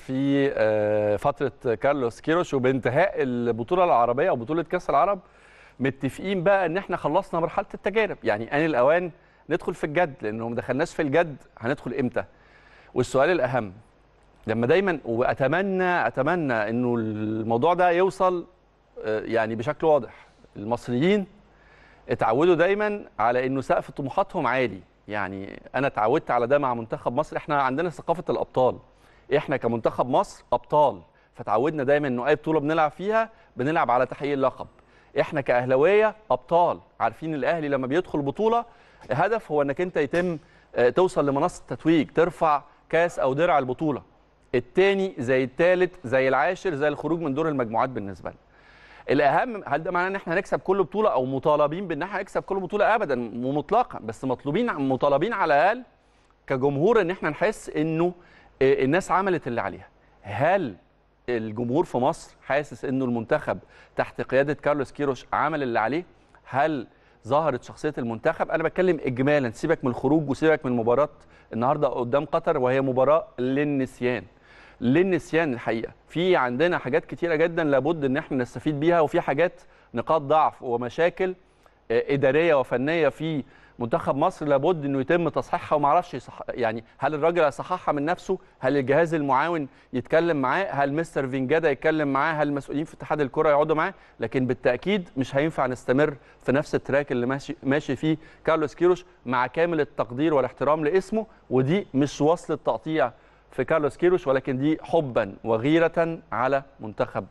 في آه، فتره كارلوس كيروش وبانتهاء البطوله العربيه او بطوله كاس العرب متفقين بقى ان احنا خلصنا مرحله التجارب يعني ان الاوان ندخل في الجد لانه ما دخلناش في الجد هندخل امتى والسؤال الاهم لما دايما واتمنى اتمنى انه الموضوع ده يوصل آه، يعني بشكل واضح المصريين اتعودوا دايما على انه سقف طموحاتهم عالي يعني انا اتعودت على ده مع منتخب مصر احنا عندنا ثقافه الابطال احنا كمنتخب مصر ابطال فتعودنا دايما انه اي بطوله بنلعب فيها بنلعب على تحقيق اللقب احنا كاهلاويه ابطال عارفين الاهلي لما بيدخل بطوله الهدف هو انك انت يتم آه، توصل لمنصه تتويج ترفع كاس او درع البطوله التاني زي التالت زي العاشر زي الخروج من دور المجموعات بالنسبه لنا الاهم هل ده معناه ان احنا هنكسب كل بطوله او مطالبين بان احنا نكسب كل بطوله ابدا مطلقا بس مطلوبين مطالبين على الاقل كجمهور ان احنا نحس انه آه، الناس عملت اللي عليها هل الجمهور في مصر حاسس انه المنتخب تحت قياده كارلوس كيروش عمل اللي عليه هل ظهرت شخصيه المنتخب انا بتكلم اجمالا سيبك من الخروج وسيبك من مباراه النهارده قدام قطر وهي مباراه للنسيان للنسيان الحقيقه في عندنا حاجات كتيره جدا لابد ان احنا نستفيد بيها وفي حاجات نقاط ضعف ومشاكل آه، اداريه وفنيه في منتخب مصر لابد انه يتم تصحيحها وما اعرفش يصح... يعني هل الراجل هيصححها من نفسه هل الجهاز المعاون يتكلم معاه هل مستر فينجادا يتكلم معاه هل المسؤولين في اتحاد الكره يقعدوا معاه لكن بالتاكيد مش هينفع نستمر في نفس التراك اللي ماشي ماشي فيه كارلوس كيروش مع كامل التقدير والاحترام لاسمه ودي مش وصل التقطيع في كارلوس كيروش ولكن دي حبا وغيره على منتخب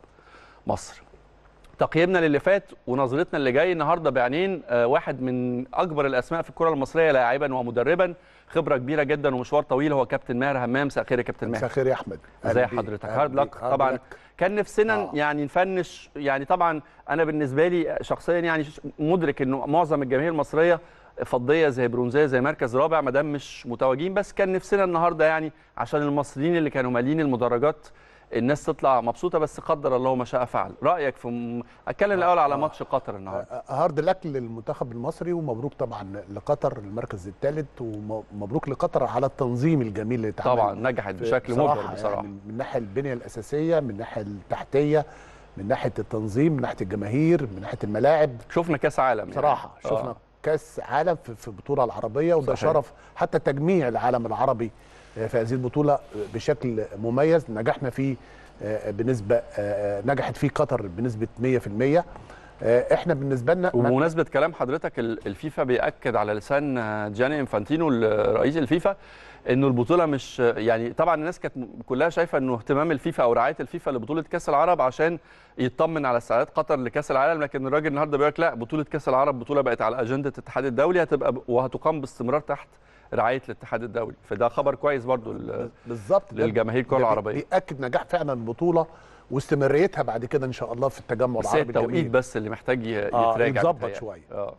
مصر تقييمنا للي فات ونظرتنا اللي جاي النهارده بعينين آه، واحد من اكبر الاسماء في الكره المصريه لاعبا ومدربا خبره كبيره جدا ومشوار طويل هو كابتن ماهر همام مساء الخير يا كابتن مساء ماهر الخير يا احمد ازي أهلا بيك. حضرتك أهلا هارد لك بيك. هارد طبعا لك. كان نفسنا آه. يعني نفنش يعني طبعا انا بالنسبه لي شخصيا يعني ش- مدرك انه معظم الجماهير المصريه فضيه زي برونزيه زي مركز رابع ما دام مش متواجدين بس كان نفسنا النهارده يعني عشان المصريين اللي كانوا مالين المدرجات الناس تطلع مبسوطه بس قدر الله ما شاء فعل رايك في م... اتكلم الاول على ماتش قطر النهارده آه، هارد لك للمنتخب المصري ومبروك طبعا لقطر المركز الثالث ومبروك لقطر على التنظيم الجميل اللي اتعمل طبعا نجحت في- بشكل بصراحة مبهر بصراحه يعني من ناحيه البنيه الاساسيه من الناحيه التحتيه من ناحيه التنظيم من ناحيه الجماهير من ناحيه الملاعب شفنا كاس عالم يعني. بصراحه آه. شفنا كاس عالم في في البطوله العربيه وده صحيح. شرف حتى تجميع العالم العربي آه، في هذه البطوله بشكل مميز نجحنا فيه آه، بنسبه آه، نجحت فيه قطر بنسبه 100% آه، احنا بالنسبه لنا وبمناسبه كلام حضرتك ال- الفيفا بياكد على لسان جاني انفانتينو ال- رئيس الفيفا انه البطوله مش يعني طبعا الناس كانت كلها شايفه انه اهتمام الفيفا او رعايه الفيفا لبطوله كاس العرب عشان يطمن على استعداد قطر لكاس العالم لكن الراجل النهارده بيقول لك لا بطوله كاس العرب بطوله بقت على اجنده الاتحاد الدولي هتبقى ب- وهتقام باستمرار تحت رعايه الاتحاد الدولي فده خبر كويس برضو ال- بالظبط ده للجماهير الكره ده بي- العربيه بيأكد نجاح فعلا البطوله واستمراريتها بعد كده ان شاء الله في التجمع بس هي العربي التوقيت الجميل بس اللي محتاج ي- آه، يتراجع يتظبط بيتهيألي. شوية. اه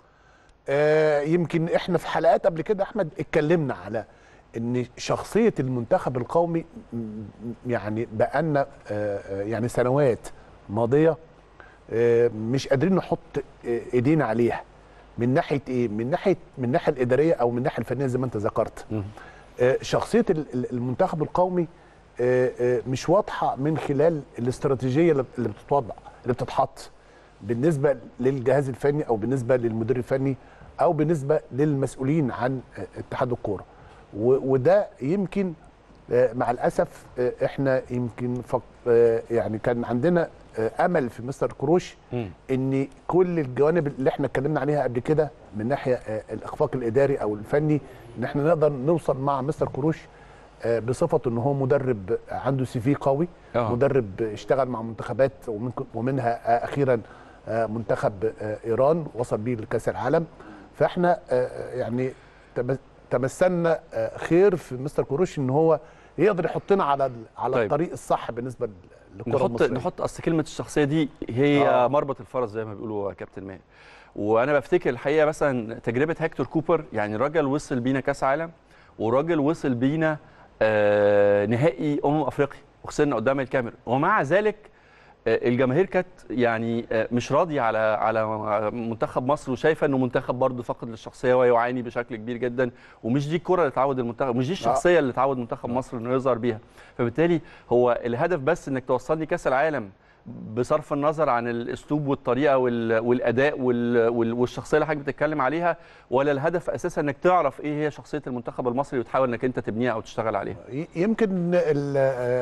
آه، يمكن احنا في حلقات قبل كده احمد اتكلمنا على ان شخصيه المنتخب القومي م- م- يعني بقالنا آه، آه، يعني سنوات ماضيه آه، مش قادرين نحط آه، ايدينا عليها من ناحيه ايه من ناحيه من الناحيه الاداريه او من الناحيه الفنيه زي ما انت ذكرت مم. آه، شخصيه ال- ال- المنتخب القومي آه، آه، مش واضحه من خلال الاستراتيجيه اللي اللي بتتوضع اللي بتتحط بالنسبه للجهاز الفني او بالنسبه للمدير الفني او بالنسبه للمسؤولين عن آه، اتحاد الكوره و- وده يمكن آه، مع الاسف آه، احنا يمكن فق... آه، يعني كان عندنا آه، امل في مستر كروش مم. ان كل الجوانب اللي احنا اتكلمنا عليها قبل كده من ناحيه آه، الاخفاق الاداري او الفني ان احنا نقدر نوصل مع مستر كروش آه، بصفته ان هو مدرب عنده سي في قوي آه. مدرب اشتغل مع منتخبات ومن- ومنها آه، اخيرا آه، منتخب آه، ايران وصل بيه لكاس العالم فاحنا آه، يعني تم- تمثلنا آه، خير في مستر كروش ان هو يقدر يحطنا على ال- على طيب. الطريق الصح بالنسبه للكره نحط المصريه نحط اصل كلمه الشخصيه دي هي آه. آه. مربط الفرس زي ما بيقولوا يا كابتن ماهر وانا بفتكر الحقيقه مثلا تجربه هيكتور كوبر يعني راجل وصل بينا كاس عالم وراجل وصل بينا آه نهائي امم افريقيا وخسرنا قدام الكاميرون ومع ذلك آه، الجماهير كانت يعني آه، مش راضيه على على منتخب مصر وشايفه انه منتخب برضه فاقد للشخصيه ويعاني بشكل كبير جدا ومش دي الكره اللي اتعود المنتخب مش دي الشخصيه اللي اتعود منتخب مصر انه يظهر بيها فبالتالي هو الهدف بس انك توصلني كاس العالم بصرف النظر عن الاسلوب والطريقه وال- والاداء وال- وال- والشخصيه اللي حضرتك بتتكلم عليها ولا الهدف اساسا انك تعرف ايه هي شخصيه المنتخب المصري وتحاول انك انت تبنيها او تشتغل عليها ي- يمكن ال-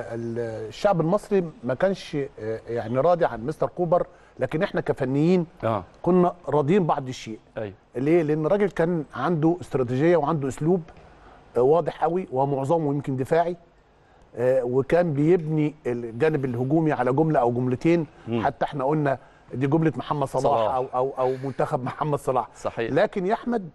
ال- الشعب المصري ما كانش آه، يعني راضي عن مستر كوبر لكن احنا كفنيين اه كنا راضيين بعض الشيء ايوه ليه؟ لان الراجل كان عنده استراتيجيه وعنده اسلوب آه، واضح قوي ومعظمه يمكن دفاعي آه، وكان بيبني الجانب الهجومي على جمله او جملتين مم. حتى احنا قلنا دي جمله محمد صلاح, صلاح. او او او منتخب محمد صلاح صحيح لكن يا احمد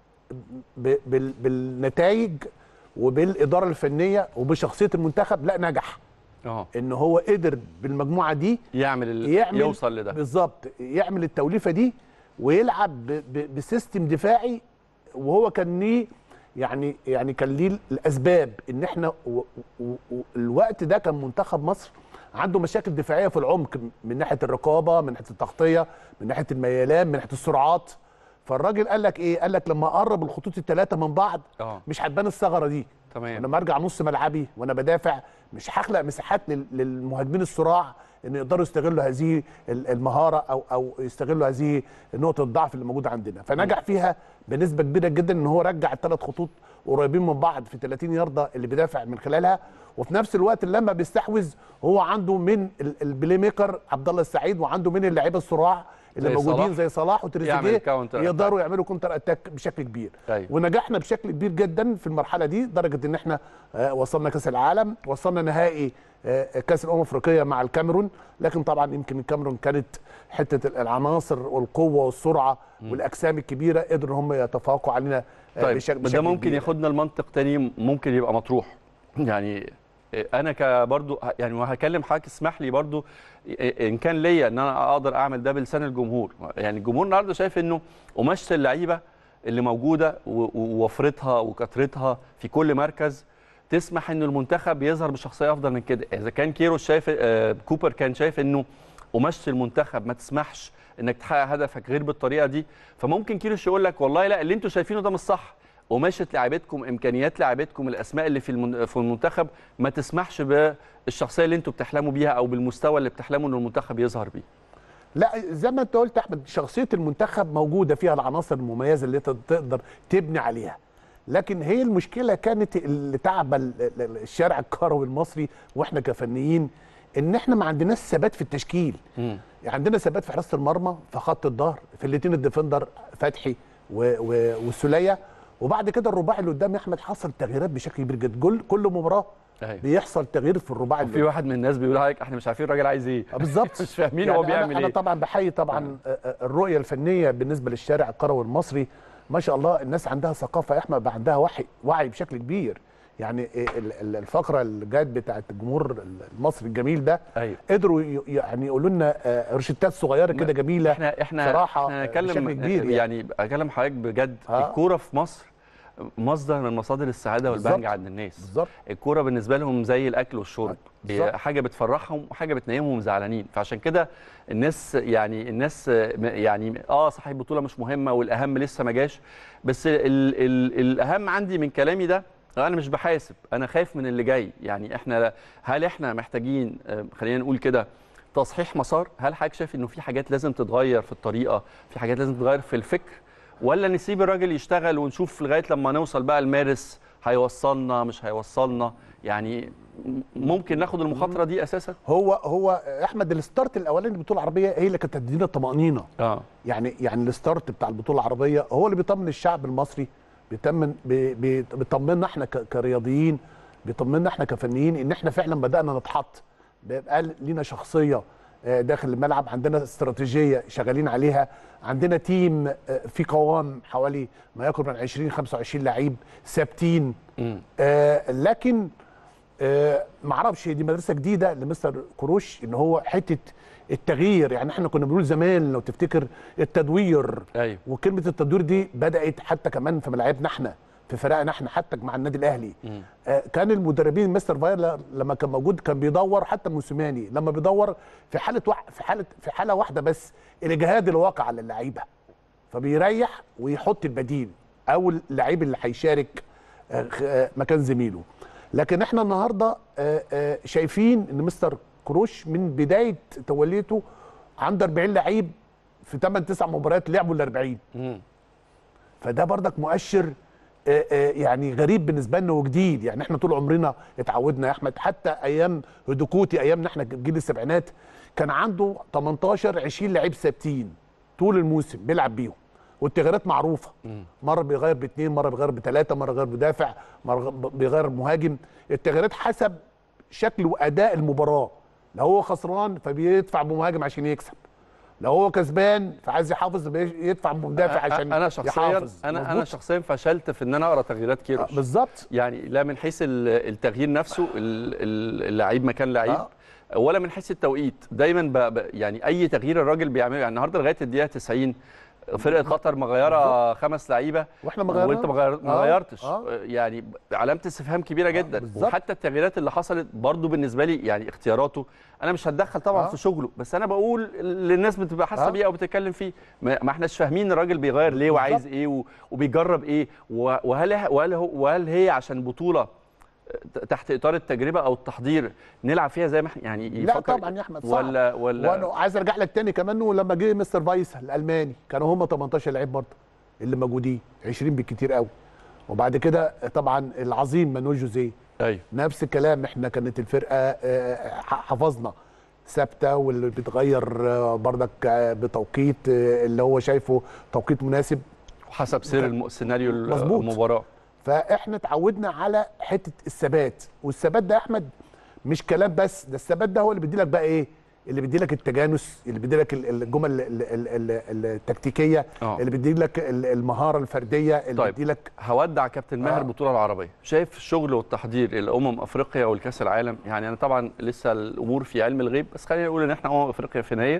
ب- بال- بالنتائج وبالاداره الفنيه وبشخصيه المنتخب لا نجح اه ان هو قدر بالمجموعه دي يعمل, ال... يعمل يوصل لده بالظبط يعمل التوليفه دي ويلعب ب- ب- بسيستم دفاعي وهو كان ليه يعني يعني كان ليه الاسباب ان احنا و و و الوقت ده كان منتخب مصر عنده مشاكل دفاعيه في العمق من ناحيه الرقابه من ناحيه التغطيه من ناحيه الميلان من ناحيه السرعات فالراجل قال لك ايه قال لك لما اقرب الخطوط الثلاثه من بعض اه مش هتبان الثغره دي تمام لما ارجع نص ملعبي وانا بدافع مش هخلق مساحات لل- للمهاجمين الصراع ان يقدروا يستغلوا هذه ال- المهاره او او يستغلوا هذه نقطه الضعف اللي موجوده عندنا فنجح فيها بنسبه كبيره جدا ان هو رجع الثلاث خطوط قريبين من بعض في 30 يارده اللي بيدافع من خلالها وفي نفس الوقت لما بيستحوذ هو عنده من ال- البلاي ميكر عبد الله السعيد وعنده من اللعيبه الصراع اللي زي موجودين صلاح. زي صلاح يعمل وتريزيجيه counter attack. يقدروا يعملوا كونتر اتاك بشكل كبير ايوه ونجحنا بشكل كبير جدا في المرحله دي لدرجه ان احنا آه، وصلنا كاس العالم وصلنا نهائي آه، كاس الامم الافريقيه مع الكاميرون لكن طبعا يمكن الكاميرون كانت حته العناصر والقوه والسرعه والاجسام الكبيره قدروا هم يتفوقوا علينا آه، طيب بشكل ده بشكل ممكن كبير. ياخدنا لمنطق تاني ممكن يبقى مطروح يعني انا كبرضو يعني وهكلم حضرتك اسمح لي برضو ان كان ليا ان انا اقدر اعمل ده بلسان الجمهور يعني الجمهور النهارده شايف انه قماشه اللعيبه اللي موجوده و- ووفرتها وكثرتها في كل مركز تسمح ان المنتخب يظهر بشخصيه افضل من كده اذا كان كيروش شايف آه، كوبر كان شايف انه قماشه المنتخب ما تسمحش انك تحقق هدفك غير بالطريقه دي فممكن كيروش يقول لك والله لا اللي انتوا شايفينه ده مش صح قماشه لعيبتكم امكانيات لعيبتكم الاسماء اللي في المن- في المنتخب ما تسمحش بالشخصيه اللي انتوا بتحلموا بيها او بالمستوى اللي بتحلموا ان المنتخب يظهر بيه لا زي ما انت قلت يا احمد شخصيه المنتخب موجوده فيها العناصر المميزه اللي انت تقدر تبني عليها لكن هي المشكله كانت اللي تعب ال- ال- الشارع الكروي المصري واحنا كفنيين ان احنا ما عندناش ثبات في التشكيل يعني عندنا ثبات في حراسه المرمى في خط الظهر في الاثنين الديفندر فتحي و- و- والسوليه وبعد كده الرباعي اللي قدام يا احمد حصل تغييرات بشكل كبير جدا كل كل مباراه ايوه بيحصل تغيير في الرباعي اللي في واحد من الناس بيقول لك احنا مش عارفين الراجل عايز ايه آه، بالظبط مش فاهمين يعني هو أنا- بيعمل انا ايه طبعا بحيي طبعا آه، آه، الرؤيه الفنيه بالنسبه للشارع الكروي المصري ما شاء الله الناس عندها ثقافه يا احمد بقى عندها وعي وعي بشكل كبير يعني ال- ال- الفقره اللي جت بتاعت الجمهور المصري الجميل ده ايوه قدروا ي- يعني يقولوا لنا آه، روشتات صغيره كده جميله احنا احنا صراحة احنا نتكلم بشكل كبير يعني. يعني اكلم حضرتك بجد آه. الكوره في مصر مصدر من مصادر السعاده والبهجه بالظبط. عند الناس بالظبط الكوره بالنسبه لهم زي الاكل والشرب بالظبط. هي حاجه بتفرحهم وحاجه بتنيمهم زعلانين فعشان كده الناس يعني الناس يعني اه صحيح البطوله مش مهمه والاهم لسه ما جاش بس ال ال الاهم عندي من كلامي ده انا مش بحاسب انا خايف من اللي جاي يعني احنا هل احنا محتاجين آه، خلينا نقول كده تصحيح مسار هل حضرتك شايف انه في حاجات لازم تتغير في الطريقه في حاجات لازم تتغير في الفكر ولا نسيب الراجل يشتغل ونشوف لغايه لما نوصل بقى لمارس هيوصلنا مش هيوصلنا يعني م- ممكن ناخد المخاطره دي اساسا هو هو احمد الستارت الاولاني للبطوله العربيه هي اللي كانت تدينا الطمانينه اه يعني يعني الستارت بتاع البطوله العربيه هو اللي بيطمن الشعب المصري بيطمن بي- بي- بيطمنا احنا ك- كرياضيين بيطمنا احنا كفنيين ان احنا فعلا بدانا نتحط بيبقى لينا شخصيه آه، داخل الملعب عندنا استراتيجيه شغالين عليها عندنا تيم آه، في قوام حوالي ما يقرب من 20 25 لعيب ثابتين مم. آه، لكن آه، معرفش دي مدرسه جديده لمستر كروش ان هو حته التغيير يعني احنا كنا بنقول زمان لو تفتكر التدوير ايوه وكلمه التدوير دي بدات حتى كمان في ملاعبنا احنا في في فرقنا احنا حتى مع النادي الاهلي آه كان المدربين مستر فاير لما كان موجود كان بيدور حتى موسيماني لما بيدور في حاله وح في حاله في حاله واحده بس الاجهاد الواقع على اللعيبه فبيريح ويحط البديل او اللعيب اللي هيشارك آه، خ- آه، مكان زميله لكن احنا النهارده آه، آه، شايفين ان مستر كروش من بدايه توليته عنده 40 لعيب في 8 9 مباريات لعبوا ال 40 مم. فده بردك مؤشر آه، آه، يعني غريب بالنسبه لنا وجديد يعني احنا طول عمرنا اتعودنا يا احمد حتى ايام هدوكوتي ايامنا احنا جيل السبعينات كان عنده 18 20 لعيب ثابتين طول الموسم بيلعب بيهم والتغييرات معروفه مره بيغير باثنين مره بيغير بثلاثه مره بيغير مدافع مره بيغير مهاجم التغييرات حسب شكل واداء المباراه لو هو خسران فبيدفع بمهاجم عشان يكسب لو هو كسبان فعايز يحافظ بي- يدفع بمدافع عشان انا شخصيا يحافظ انا انا مظبوط؟ شخصيا فشلت في ان انا اقرا تغييرات آه، كيروش بالظبط يعني لا من حيث ال- التغيير نفسه ال- ال- اللعيب مكان لعيب آه. ولا من حيث التوقيت دايما ب... ب... يعني اي تغيير الراجل بيعمله يعني النهارده لغايه الدقيقه 90 فرقه قطر مغيره خمس لعيبه واحنا ما غيرناش. وانت ما غير... ما آه، غيرتش آه. يعني علامه استفهام كبيره جدا بالظبط. وحتى التغييرات اللي حصلت برضو بالنسبه لي يعني اختياراته انا مش هتدخل طبعا آه. في شغله بس انا بقول اللي الناس بتبقى حاسه آه. بيه او بتتكلم فيه ما ما احناش فاهمين الراجل بيغير ليه وعايز ايه و- وبيجرب ايه و- وهل وهل هو وهل هي عشان بطوله تحت اطار التجربه او التحضير نلعب فيها زي ما احنا يعني لا يفكر طبعا يا احمد صعب ولا ولا وانا عايز ارجع لك تاني كمان ولما جه مستر فايس الالماني كانوا هم 18 لعيب برضه اللي موجودين 20 بالكتير قوي وبعد كده طبعا العظيم مانويل جوزيه ايوه نفس الكلام احنا كانت الفرقه آه، ح- حفظنا ثابته واللي بتغير آه، بردك آه، بتوقيت آه، اللي هو شايفه توقيت مناسب وحسب سير الم- سيناريو مظبوط. المباراه فاحنا اتعودنا على حته الثبات والثبات ده يا احمد مش كلام بس ده الثبات ده هو اللي بيدي لك بقى ايه اللي بيدي لك التجانس اللي بيدي لك ال- الجمل ال- ال- ال- التكتيكيه آه. اللي بيدي لك ال- المهاره الفرديه اللي طيب. بيدي لك هودع كابتن ماهر آه. البطوله العربيه شايف الشغل والتحضير الامم افريقيا والكاس العالم يعني انا طبعا لسه الامور في علم الغيب بس خلينا نقول ان احنا امم افريقيا في يناير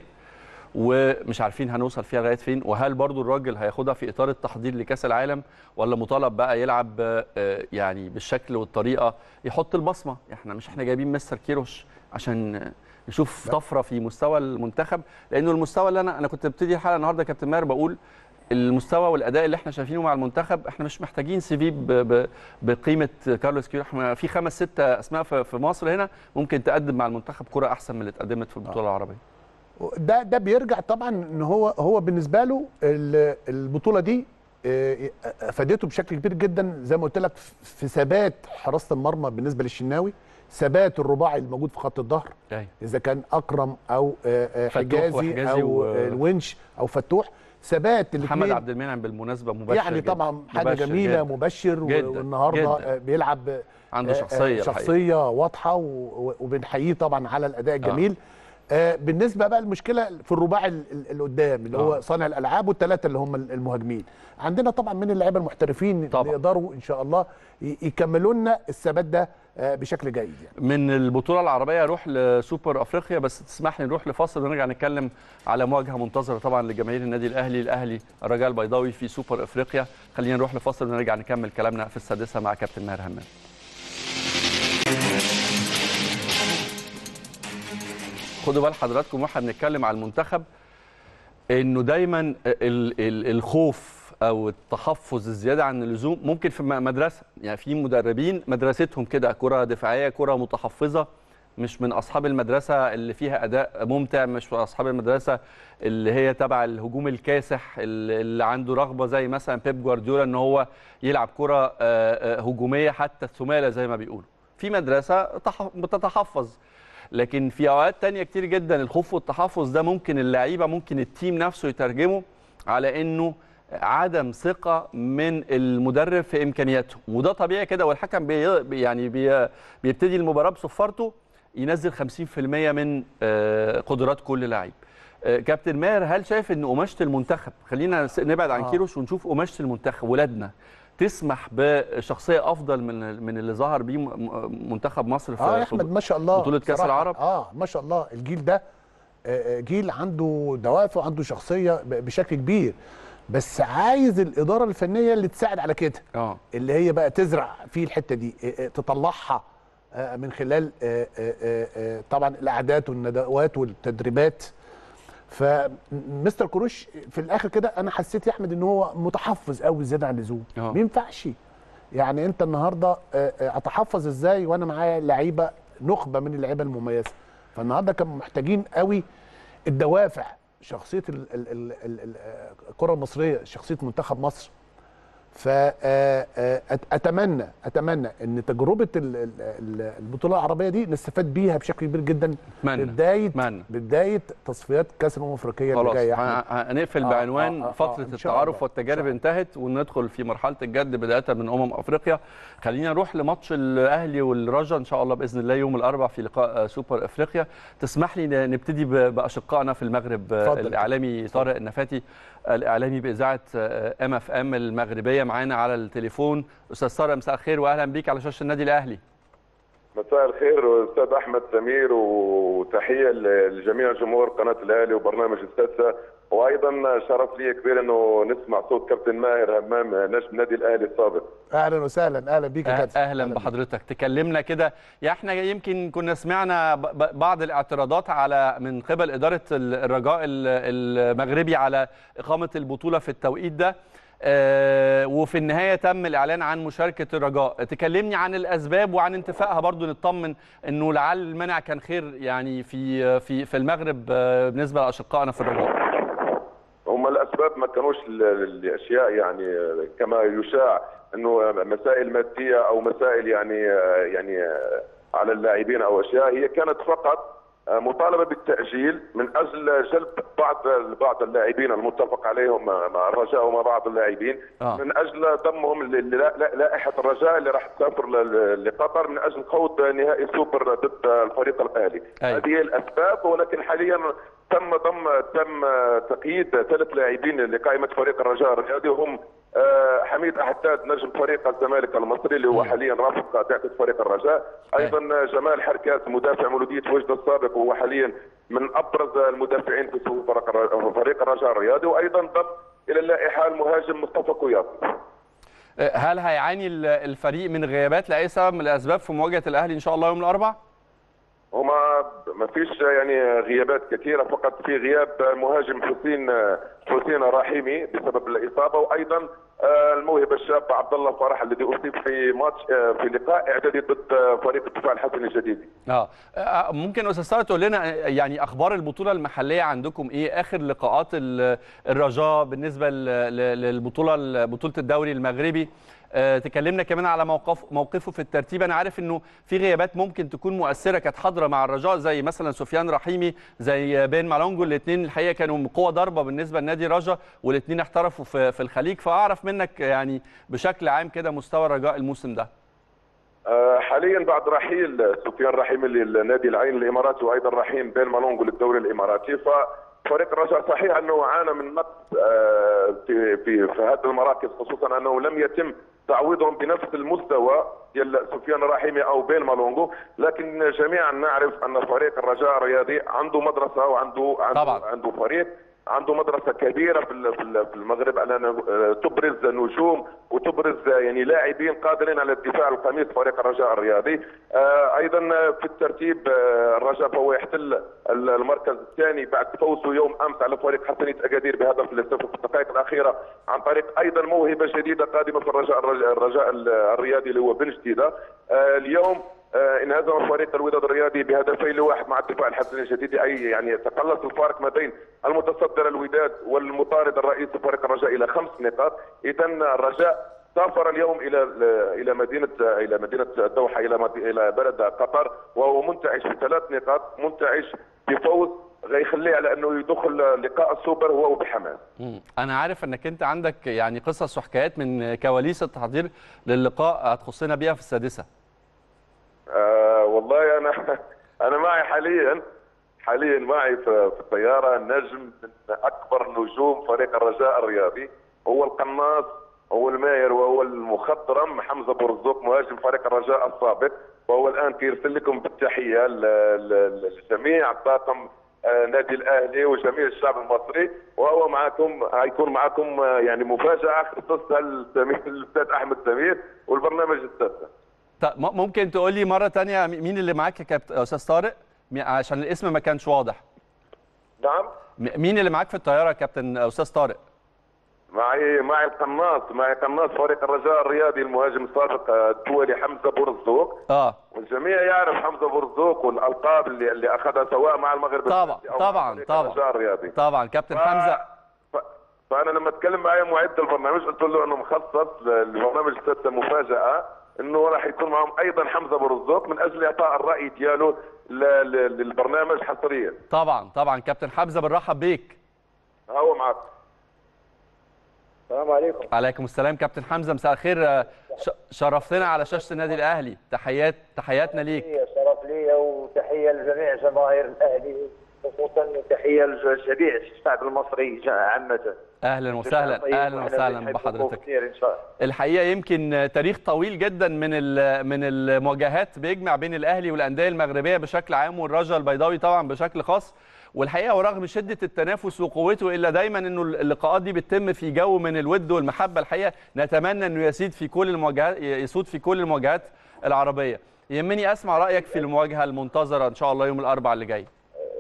ومش عارفين هنوصل فيها لغايه فين وهل برضو الراجل هياخدها في اطار التحضير لكاس العالم ولا مطالب بقى يلعب آه، يعني بالشكل والطريقه يحط البصمه احنا مش احنا جايبين مستر كيروش عشان نشوف طفره في مستوى المنتخب لانه المستوى اللي انا انا كنت ببتدي الحلقه النهارده يا كابتن ماهر بقول المستوى والاداء اللي احنا شايفينه مع المنتخب احنا مش محتاجين سي في ب- ب- بقيمه كارلوس كيروش احنا في خمس ست اسماء في في مصر هنا ممكن تقدم مع المنتخب كره احسن من اللي اتقدمت في البطوله العربيه ده ده بيرجع طبعا ان هو هو بالنسبه له ال- البطوله دي آه، افادته بشكل كبير جدا زي ما قلت لك في ثبات حراسه المرمى بالنسبه للشناوي ثبات الرباعي الموجود في خط الظهر أيوة. اذا كان اكرم او آه، آه، فتوح حجازي وحجازي او و- آه، الونش او فتوح ثبات محمد الاثنين عبد المنعم بالمناسبه مبشر يعني جداً. طبعا حاجه مبشر جميله جداً. مبشر و- جداً، والنهارده جداً. آه، بيلعب آه، عنده آه، شخصيه الحقيقة. شخصيه واضحه و- و- وبنحييه طبعا على الاداء الجميل آه بالنسبه بقى المشكله في الرباعي ال- ال- اللي قدام اللي هو آه. صانع الالعاب والثلاثه اللي هم المهاجمين عندنا طبعا من اللعيبه المحترفين طبعاً. اللي يقدروا ان شاء الله ي- يكملوا لنا الثبات ده آه بشكل جيد يعني من البطوله العربيه اروح لسوبر افريقيا بس تسمح لي نروح لفاصل ونرجع نتكلم على مواجهه منتظره طبعا لجماهير النادي الاهلي الاهلي الرجاء البيضاوي في سوبر افريقيا خلينا نروح لفاصل ونرجع نكمل كلامنا في السادسه مع كابتن ماهر همام خدوا بال حضراتكم واحنا بنتكلم على المنتخب انه دايما ال ال الخوف او التحفظ الزياده عن اللزوم ممكن في م- مدرسه يعني في مدربين مدرستهم كده كره دفاعيه كره متحفظه مش من اصحاب المدرسه اللي فيها اداء ممتع مش من اصحاب المدرسه اللي هي تبع الهجوم الكاسح اللي اللي عنده رغبه زي مثلا بيب جوارديولا ان هو يلعب كره آه، آه، هجوميه حتى الثماله زي ما بيقولوا في مدرسه تح- بتتحفظ لكن في اوقات تانية كتير جدا الخوف والتحفظ ده ممكن اللعيبه ممكن التيم نفسه يترجمه على انه عدم ثقه من المدرب في امكانياته وده طبيعي كده والحكم بي يعني بي بيبتدي المباراه بصفارته ينزل 50% من آه، قدرات كل لعيب آه، كابتن ماهر هل شايف ان قماشه المنتخب خلينا س- نبعد عن آه. كيروش ونشوف قماشه المنتخب ولادنا تسمح بشخصيه افضل من من اللي ظهر بيه م- م- منتخب مصر في اه يا في احمد ما شاء الله بطولة كأس صراحة. العرب؟ اه ما شاء الله الجيل ده آه، آه، جيل عنده دوافع وعنده شخصيه ب- بشكل كبير بس عايز الاداره الفنيه اللي تساعد على كده اه اللي هي بقى تزرع فيه الحته دي إيه إيه تطلعها آه، من خلال آه، آه، آه، آه، طبعا الاعداد والندوات والتدريبات فمستر كروش في الاخر كده انا حسيت يا احمد ان هو متحفظ قوي زياده عن اللزوم آه. ما ينفعش يعني انت النهارده آه، آه، اتحفظ ازاي وانا معايا لعيبه نخبه من اللعيبه المميزه فالنهارده كانوا محتاجين قوي الدوافع شخصيه ال- ال- ال- ال- ال- الكره المصريه شخصيه منتخب مصر فاتمنى اتمنى ان تجربه ال- ال- ال- البطوله العربيه دي نستفاد بيها بشكل كبير جدا أتمنى. بدايه أتمنى. بدايه تصفيات كاس الامم الافريقيه اللي خلاص جايه يا أحمد. ه- هنقفل آه، بعنوان آه، آه، فتره إن شاء التعارف الله. والتجارب إن شاء انتهت وندخل في مرحله الجد بدايه من امم افريقيا خلينا نروح لماتش الاهلي والرجا ان شاء الله باذن الله يوم الاربعاء في لقاء آه، سوبر افريقيا تسمح لي ن- نبتدي ب- باشقائنا في المغرب آه، اتفضل. الاعلامي طارق النفاتي الاعلامي باذاعه ام اف ام المغربيه معانا على التليفون استاذ طارق مساء الخير واهلا بيك على شاشه النادي الاهلي مساء الخير استاذ احمد سمير وتحيه لجميع جمهور قناه الاهلي وبرنامج السادسه وايضا شرف لي كبير انه نسمع صوت كابتن ماهر همام نجم نادي الاهلي السابق اهلا وسهلا اهلا بيك يا أه- كابتن اهلا بيك. بحضرتك تكلمنا كده يا احنا يمكن كنا سمعنا ب- ب- بعض الاعتراضات على من قبل اداره ال- الرجاء ال- المغربي على اقامه البطوله في التوقيت ده آه، وفي النهايه تم الاعلان عن مشاركه الرجاء تكلمني عن الاسباب وعن انتفائها برضو نطمن انه لعل المنع كان خير يعني في في في المغرب آه، بالنسبه لاشقائنا في الرجاء هم الاسباب ما كانوش ل- لاشياء يعني كما يشاع انه مسائل ماديه او مسائل يعني يعني على اللاعبين او اشياء هي كانت فقط مطالبه بالتاجيل من اجل جلب بعض بعض اللاعبين المتفق عليهم مع الرجاء ومع بعض اللاعبين آه. من اجل ضمهم للائحه الرجاء اللي راح تسافر ل- لقطر من اجل خوض نهائي سوبر ضد الفريق الاهلي أيوة. هذه هي الاسباب ولكن حاليا تم ضم تم تقييد ثلاث لاعبين لقائمه فريق الرجاء الرياضي وهم آه، حميد احداد نجم فريق الزمالك المصري اللي هو حاليا رافق بعثه فريق الرجاء ايضا جمال حركات مدافع مولوديه وجد السابق وهو حاليا من ابرز المدافعين في صفوف فريق الر- فريق الرجاء الرياضي وايضا ضم الى اللائحه المهاجم مصطفى كوياطي آه، هل هيعاني ال- الفريق من غيابات لاي سبب من الاسباب في مواجهه الاهلي ان شاء الله يوم الاربعاء هما ما فيش يعني غيابات كثيرة فقط في غياب المهاجم حسين حسين رحيمي بسبب الإصابة وأيضا آه، الموهبة الشاب عبد الله فرح الذي أصيب في ماتش آه، في لقاء إعدادي ضد آه، فريق الدفاع الحسني الجديدي اه آه، ممكن استاذ ساره تقول لنا آه، يعني اخبار البطوله المحليه عندكم ايه اخر لقاءات ال- الرجاء بالنسبه ل- ل- للبطوله بطوله الدوري المغربي آه، تكلمنا كمان على موقف موقفه في الترتيب انا عارف انه في غيابات ممكن تكون مؤثره كانت حاضره مع الرجاء زي مثلا سفيان رحيمي زي بين مالونجو الاثنين الحقيقه كانوا قوه ضربه بالنسبه لنادي الرجاء والاثنين احترفوا في في الخليج فاعرف منك يعني بشكل عام كده مستوى الرجاء الموسم ده آه، حاليا بعد رحيل سفيان رحيم للنادي العين الاماراتي وايضا رحيم بين مالونجو للدوري الاماراتي ففريق الرجاء صحيح انه عانى من نقص آه، في في في هذه المراكز خصوصا انه لم يتم تعويضهم بنفس المستوى ديال سفيان رحيمي او بين مالونجو لكن جميعا نعرف ان فريق الرجاء الرياضي عنده مدرسه وعنده عنده طبعاً. عنده فريق عنده مدرسه كبيره في ال- في ال- في المغرب على أن- آه، تبرز نجوم وتبرز آه، يعني لاعبين قادرين على الدفاع عن قميص فريق الرجاء الرياضي آه، ايضا آه، في الترتيب آه، الرجاء فهو يحتل ال- المركز الثاني بعد فوزه يوم امس على فريق حسنيه اكادير بهدف لصفر في الدقائق الاخيره عن طريق ايضا موهبه جديده قادمه في الرجاء الرجاء الرياضي اللي هو بن جديده آه، اليوم آه، انهزم فريق الوداد الرياضي بهدفين لواحد مع الدفاع الحسني الجديد اي يعني تقلص الفارق ما بين المتصدر الوداد والمطارد الرئيسي فريق الرجاء الى خمس نقاط اذا الرجاء سافر اليوم الى الى مدينه الى مدينه الدوحه الى مد- الى بلد قطر وهو منتعش بثلاث نقاط منتعش بفوز غيخليه على انه يدخل لقاء السوبر هو بحماس مم. انا عارف انك انت عندك يعني قصص وحكايات من كواليس التحضير للقاء هتخصنا بيها في السادسه آه والله انا انا معي حاليا حاليا معي في في الطياره نجم من اكبر نجوم فريق الرجاء الرياضي هو القناص هو الماير وهو المخضرم حمزه برزوق مهاجم فريق الرجاء السابق وهو الان كيرسل لكم بالتحيه ل- ل- لجميع الطاقم آه، نادي الاهلي وجميع الشعب المصري وهو معكم هيكون معكم آه، يعني مفاجاه خصصها للسمير- للاستاذ احمد سمير والبرنامج السادسه طب م- ممكن تقول لي مره تانية مين اللي معاك يا كابتن استاذ طارق مي- عشان الاسم ما كانش واضح نعم م- مين اللي معاك في الطياره يا كابتن استاذ طارق معي معي القناص معي قناص فريق الرجاء الرياضي المهاجم السابق آه، الدولي حمزه بورزوق اه والجميع يعرف حمزه بورزوق والالقاب اللي اللي اخذها سواء مع المغرب طبعا السعودي أو مع طبعا فريق طبعا الرجاء الرياضي طبعا كابتن ف- حمزه ف... فانا لما اتكلم معي معد البرنامج قلت له انه مخصص للبرنامج السادسه مفاجاه انه راح يكون معهم ايضا حمزه برزوق من اجل اعطاء الراي دياله ل... ل... للبرنامج حصريا طبعا طبعا كابتن حمزه بنرحب بيك هو معك السلام عليكم عليكم السلام كابتن حمزه مساء الخير آه، ش- شرفتنا على شاشه النادي الاهلي تحيات تحياتنا ليك شرف لي وتحيه لجميع جماهير الاهلي خصوصا تحيه لجميع الشعب المصري جا- عامه اهلا وسهلا طيب، اهلا وإحنا وسهلا بنحبكم بحضرتك كثير ان شاء الله الحقيقه يمكن تاريخ طويل جدا من ال- من المواجهات بيجمع بين الاهلي والانديه المغربيه بشكل عام والرجاء البيضاوي طبعا بشكل خاص والحقيقه ورغم شده التنافس وقوته الا دايما انه اللقاءات دي بتتم في جو من الود والمحبه الحقيقه نتمنى انه يسيد في كل المواجهات يسود في كل المواجهات العربيه يهمني اسمع رايك في المواجهه المنتظره ان شاء الله يوم الاربعاء اللي جاي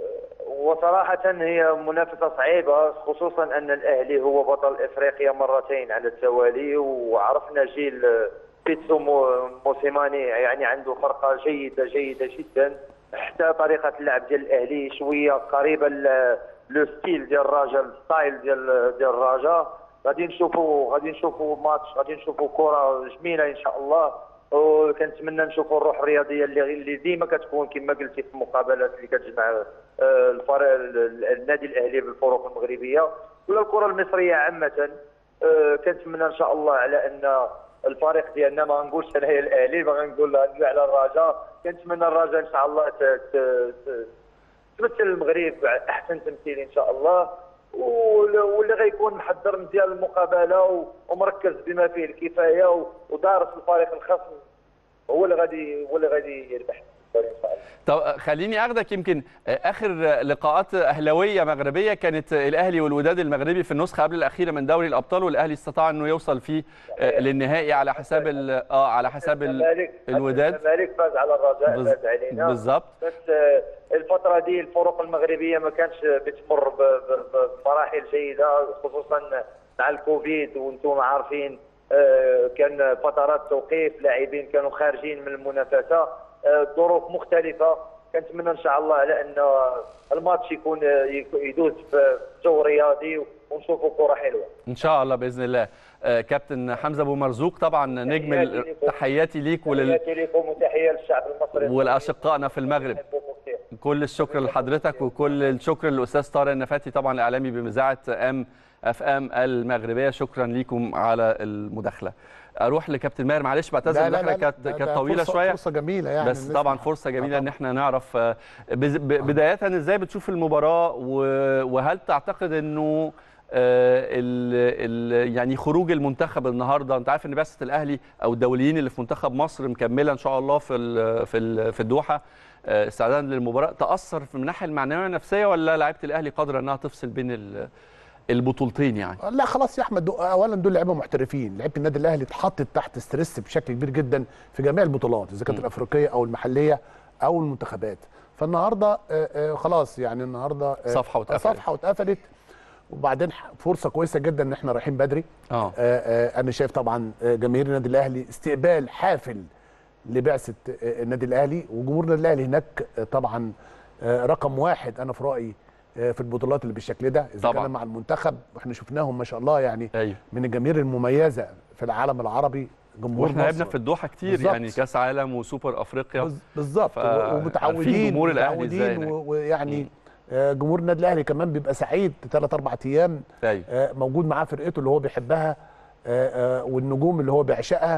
وصراحة هي منافسة صعيبة خصوصا أن الأهلي هو بطل إفريقيا مرتين على التوالي وعرفنا جيل بيتسو مو- موسيماني يعني عنده فرقة جيدة جيدة جدا حتى طريقة اللعب ديال الأهلي شوية قريبة ل- لو ستيل ديال الرجاء الستايل ديال ديال الرجاء غادي نشوفوا غادي نشوفوا ماتش غادي نشوفوا كرة جميلة إن شاء الله وكنتمنى نشوفوا الروح الرياضيه اللي اللي ديما كتكون كما قلتي في المقابلات اللي كتجمع آه، الفريق النادي الاهلي بالفرق المغربيه ولا الكره المصريه عامه آه، كنتمنى ان شاء الله على ان الفريق ديالنا ما غنقولش انايا الاهلي ما غنقول على الرجاء كنتمنى الرجاء ان شاء الله ت- ت- ت- تمثل المغرب احسن تمثيل ان شاء الله وال- واللي غيكون محضر مزيان المقابله و- ومركز بما فيه الكفايه و- ودارس الفريق الخصم هو اللي غادي هو اللي غادي يربح ان شاء الله طب خليني اخدك يمكن اخر لقاءات اهلاويه مغربيه كانت الاهلي والوداد المغربي في النسخه قبل الاخيره من دوري الابطال والاهلي استطاع انه يوصل فيه للنهائي على حساب ال- اه على حساب ال- الزمالك الوداد الزمالك فاز على الرجاء بز- فاز علينا بالظبط بس آه، الفترة دي الفرق المغربية ما كانش بتمر ب- ب- بمراحل جيدة خصوصا مع الكوفيد وانتم عارفين آه، كان فترات توقيف لاعبين كانوا خارجين من المنافسة آه، ظروف مختلفة كنتمنى ان شاء الله على ان الماتش يكون يك- يدوز في جو رياضي ونشوفوا كرة حلوة ان شاء الله باذن الله آه، كابتن حمزه ابو مرزوق طبعا نجم ال- تحياتي لكم. تحياتي ليك ولل... تحياتي لكم وتحية للشعب المصري ولاشقائنا في المغرب بحبكم كثير. كل الشكر لحضرتك وكل الشكر للاستاذ طارق النفاتي طبعا الاعلامي بمذاعه ام اف ام المغربيه شكرا ليكم على المداخله اروح لكابتن ماهر معلش بعتذر المداخله كانت ده- كانت ده طويله فرصة- شويه فرصه جميله يعني بس نسمع. طبعا فرصه جميله آه ان احنا نعرف آه، بز- ب- بدايه ازاي بتشوف المباراه و- وهل تعتقد انه آه، ال ال يعني خروج المنتخب النهارده انت عارف ان بعثه الاهلي او الدوليين اللي في منتخب مصر مكمله ان شاء الله في ال في ال في الدوحه آه، استعدادا للمباراه تاثر في الناحيه المعنويه والنفسيه ولا لعيبه الاهلي قادره انها تفصل بين ال- البطولتين يعني لا خلاص يا احمد دو اولا دول لعيبه محترفين لعيبه النادي الاهلي اتحطت تحت ستريس بشكل كبير جدا في جميع البطولات اذا كانت الافريقيه او المحليه او المنتخبات فالنهارده آه، آه، خلاص يعني النهارده آه، صفحة واتقفلت. صفحه واتقفلت وبعدين ح- فرصه كويسه جدا ان احنا رايحين بدري اه آه، آه، انا شايف طبعا آه، جماهير النادي الاهلي استقبال حافل لبعثه آه، النادي الاهلي وجمهور النادي الاهلي هناك آه، طبعا آه، رقم واحد انا في رايي آه، في البطولات اللي بالشكل ده اذا طبعاً. كان مع المنتخب واحنا شفناهم ما شاء الله يعني ايوه من الجماهير المميزه في العالم العربي جمهور واحنا لعبنا مصر. في الدوحه كتير بالظبط. يعني كاس عالم وسوبر افريقيا بز- بالظبط ف- و- عارفين ومتعودين جمهور الأهلي إزاي متعودين هناك. و- ويعني آه، جمهور النادي الاهلي كمان بيبقى سعيد ثلاث اربع ايام ايوه آه، موجود معاه فرقته اللي هو بيحبها آه، آه، والنجوم اللي هو بيعشقها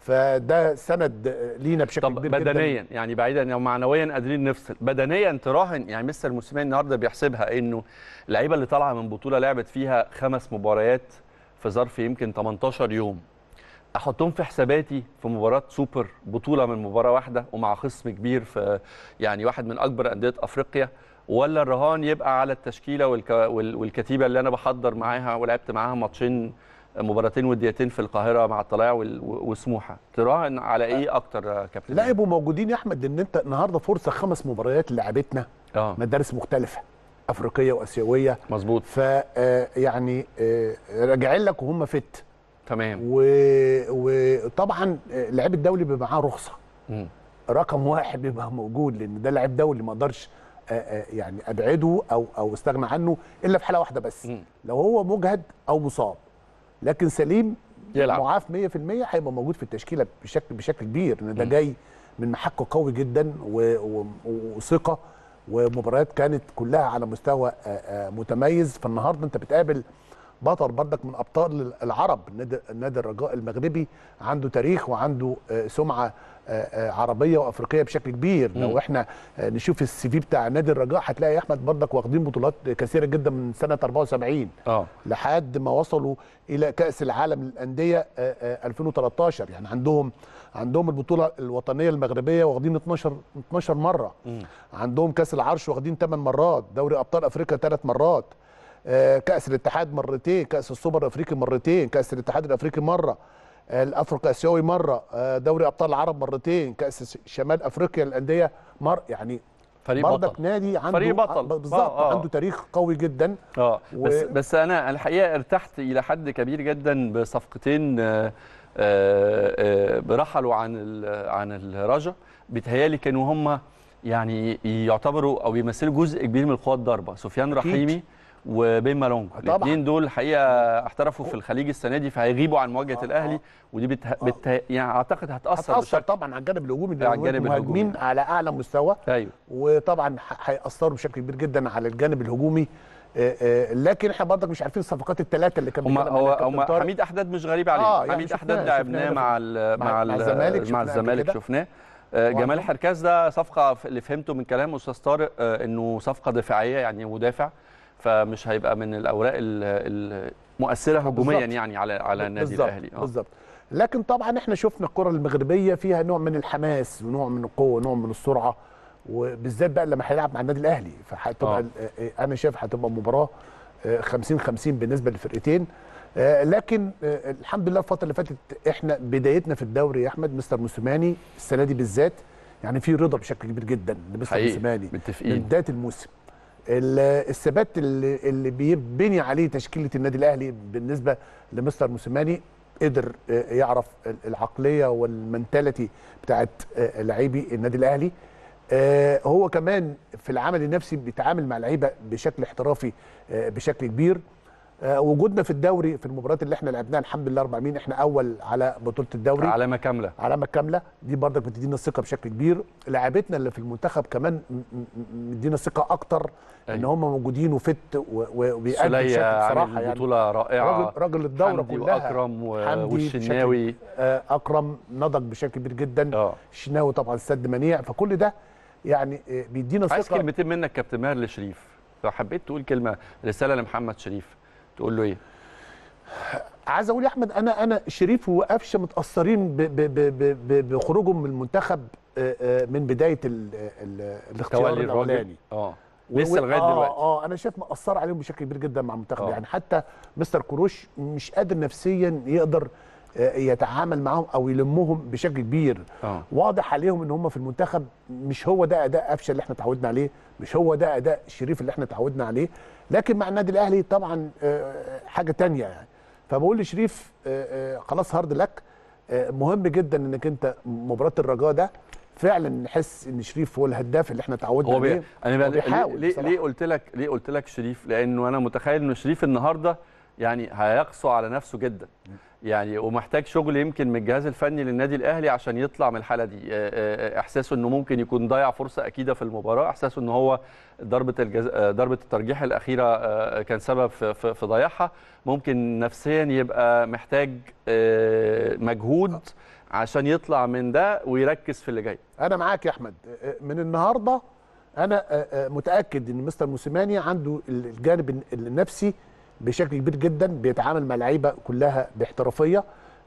فده سند آه، لينا بشكل طب كبير بدنيا جدا يعني بعيدا او معنويا قادرين نفصل بدنيا تراهن يعني مستر موسيماني النهارده بيحسبها انه اللعيبه اللي طالعه من بطوله لعبت فيها خمس مباريات في ظرف يمكن 18 يوم احطهم في حساباتي في مباراه سوبر بطوله من مباراه واحده ومع خصم كبير في يعني واحد من اكبر انديه افريقيا ولا الرهان يبقى على التشكيله والك... وال- والكتيبه اللي انا بحضر معاها ولعبت معاها ماتشين مباراتين وديتين في القاهره مع الطلائع وال- وسموحه تراهن على ايه اكتر يا كابتن لا يبقوا موجودين يا احمد ان انت النهارده فرصه خمس مباريات لعبتنا اه مدارس مختلفه افريقيه واسيويه مظبوط ف آه، يعني آه، راجعين لك وهم فت تمام و- وطبعا آه، اللعيب الدولي بيبقى معاه رخصه مم. رقم واحد بيبقى موجود لان ده لعيب دولي ما اقدرش آه، آه، يعني ابعده او او استغنى عنه الا في حاله واحده بس مم. لو هو مجهد او مصاب لكن سليم يلعب. معاف 100% هيبقى موجود في التشكيله بشكل بشكل كبير لان ده جاي من محك قوي جدا و- و- وثقه ومباريات كانت كلها على مستوى آه، آه، متميز فالنهارده انت بتقابل بطل بردك من ابطال العرب النادي النادي الرجاء المغربي عنده تاريخ وعنده آه، سمعه آه، آه، عربيه وافريقيه بشكل كبير لو احنا آه، نشوف السي في بتاع نادي الرجاء هتلاقي يا احمد بردك واخدين بطولات كثيره جدا من سنه 74 اه لحد ما وصلوا الى كاس العالم للانديه آه، آه، 2013 يعني عندهم عندهم البطوله الوطنيه المغربيه واخدين 12 12 مره عندهم كاس العرش واخدين 8 مرات دوري ابطال افريقيا ثلاث مرات آه، كاس الاتحاد مرتين كاس السوبر الافريقي مرتين كاس الاتحاد الافريقي مره آه، الافريقي اسيوي مره آه، دوري ابطال العرب مرتين كاس شمال افريقيا للانديه مره يعني فريق بردك بطل نادي عنده فريق بطل. بالظبط آه، آه. عنده تاريخ قوي جدا اه و- بس بس انا الحقيقه ارتحت الى حد كبير جدا بصفقتين آه، آه، آه، برحلوا عن ال- عن الرجا بيتهيالي كانوا هم يعني يعتبروا او يمثلوا جزء كبير من القوى الضاربه سفيان رحيمي وبين مالونج طبعاً. الاثنين دول الحقيقه احترفوا في الخليج السنه دي فهيغيبوا عن مواجهه آه، الاهلي آه. ودي بته... بته... يعني اعتقد هتاثر هتأثر بشكل طبعا على الجانب الهجومي على لأن الجانب المهاجمين الهجومي. على اعلى مستوى ايوه وطبعا ح- هيأثروا بشكل كبير جدا على الجانب الهجومي آه، آه، لكن احنا برضك مش عارفين الصفقات الثلاثه اللي كان هم بيتكلم هو عنها كابتن هم طارق. حميد احداد مش غريب عليه آه، آه يعني حميد شفناه- احداد شفناه لعبناه هنا مع في- ال مع- مع, مع ال- الزمالك مع شفناه قبل الزمالك كده. شفناه آه، جمال وعنده- حركاز ده صفقه ف- اللي فهمته من كلام استاذ طارق آه، انه صفقه دفاعيه يعني مدافع فمش هيبقى من الاوراق ال- المؤثره هجوميا بالظبط. يعني على على النادي بالظبط، الاهلي اه بالظبط لكن طبعا احنا شفنا الكره المغربيه فيها نوع من الحماس ونوع من القوه ونوع من السرعه وبالذات بقى لما هيلعب مع النادي الاهلي فهتبقى آه. ال- آه، انا شايف هتبقى مباراه آه، 50 50 بالنسبه للفرقتين آه، لكن آه، الحمد لله الفتره اللي فاتت احنا بدايتنا في الدوري يا احمد مستر موسيماني السنه دي بالذات يعني في رضا بشكل كبير جدا لمستر حقيقي موسيماني من متفقين بدايه الموسم ال- الثبات اللي, اللي بيبني عليه تشكيله النادي الاهلي بالنسبه لمستر موسيماني قدر آه، يعرف ال- العقليه والمنتاليتي بتاعت آه، لاعبي النادي الاهلي آه، هو كمان في العمل النفسي بيتعامل مع لعيبه بشكل احترافي آه، بشكل كبير آه، وجودنا في الدوري في المباريات اللي احنا لعبناها الحمد لله رب العالمين احنا اول على بطوله الدوري علامه كامله علامه كامله دي برضك بتدينا الثقه بشكل كبير لاعبتنا اللي في المنتخب كمان م- م- مدينا ثقه اكتر ان أيوة. هم موجودين وفت و- و- وبيأدوا بشكل سلية بصراحه عامل يعني بطوله رائعه راجل راجل الدوره حمدي كلها واكرم و- حمدي والشناوي بشكل- آه، اكرم نضج بشكل كبير جدا اه الشناوي طبعا سد منيع فكل ده يعني آه، بيدينا عايز ثقه كلمتين منك كابتن ماهر لشريف لو حبيت تقول كلمه رساله لمحمد شريف تقول له ايه عايز اقول يا احمد انا انا شريف وقفشه متاثرين ب- ب- ب- ب- ب- بخروجهم من المنتخب آه، آه، من بدايه ال- ال- الاختيار تولي الراجل الاولاني اه و- لسه و- لغايه آه دلوقتي اه انا شايف مأثر عليهم بشكل كبير جدا مع المنتخب آه. يعني حتى مستر كروش مش قادر نفسيا يقدر آه، يتعامل معاهم او يلمهم بشكل كبير اه واضح عليهم ان هم في المنتخب مش هو ده اداء قفشه اللي احنا اتعودنا عليه مش هو ده اداء شريف اللي احنا اتعودنا عليه لكن مع النادي الاهلي طبعا آه، حاجه تانية يعني فبقول لشريف آه، آه، خلاص هارد لك آه، مهم جدا انك انت مباراه الرجاء ده فعلا نحس ان شريف هو الهداف اللي احنا اتعودنا هو بي... عليه انا هو بقى بيحاول ليه بصراحة. ليه قلت لك ليه قلت لك شريف لانه انا متخيل انه شريف النهارده يعني هيقسو على نفسه جدا يعني ومحتاج شغل يمكن من الجهاز الفني للنادي الاهلي عشان يطلع من الحاله دي آه، آه، احساسه انه ممكن يكون ضيع فرصه اكيده في المباراه احساسه ان هو ضربه الجز... آه، ضربه الترجيح الاخيره آه، كان سبب في, في, في ضياعها ممكن نفسيا يبقى محتاج آه، مجهود عشان يطلع من ده ويركز في اللي جاي انا معاك يا احمد من النهارده انا متاكد ان مستر موسيماني عنده الجانب النفسي بشكل كبير جدا بيتعامل مع لعيبه كلها باحترافيه